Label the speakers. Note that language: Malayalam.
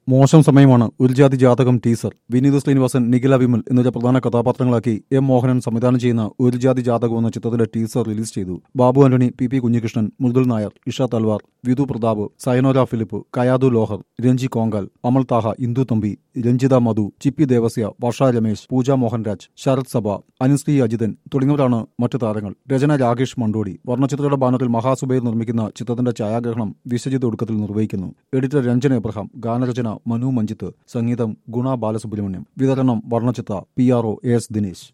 Speaker 1: മോശം സമയമാണ് ഒരു ജാതി ജാതകം ടീസർ വിനീത് ശ്രീനിവാസൻ നിഖില വിമൽ എന്നിവരെ പ്രധാന കഥാപാത്രങ്ങളാക്കി എം മോഹനൻ സംവിധാനം ചെയ്യുന്ന ഒരു ജാതി ജാതകം എന്ന ചിത്രത്തിന്റെ ടീസർ റിലീസ് ചെയ്തു ബാബു ആന്റണി പി പി കുഞ്ഞികൃഷ്ണൻ മൃദുൽ നായർ ഇഷ തൽവാർ വിധു പ്രതാപ് സയനോര ഫിലിപ്പ് കയാദു ലോഹർ രഞ്ജി കോങ്കാൽ അമൽ താഹ ഇന്ദു തമ്പി രഞ്ജിത മധു ചിപ്പി ദേവസ്യ വർഷ രമേശ് പൂജ മോഹൻരാജ് ശരത് സഭ അനുശ്രീ അജിതൻ തുടങ്ങിയവരാണ് മറ്റു താരങ്ങൾ രചന രാകേഷ് മണ്ടോടി വർണ്ണചിത്രയുടെ ബാനറിൽ മഹാസുബൈർ നിർമ്മിക്കുന്ന ചിത്രത്തിന്റെ ഛായാഗ്രഹണം വിശ്വജിത് ഒടുക്കത്തിൽ നിർവഹിക്കുന്നു എഡിറ്റർ രഞ്ജൻ എബ്രഹാം ഗാനരചന മനു മഞ്ജിത്ത് സംഗീതം ഗുണ ബാലസുബ്രഹ്മണ്യം വിതരണം Varnachithra P R O S Dinesh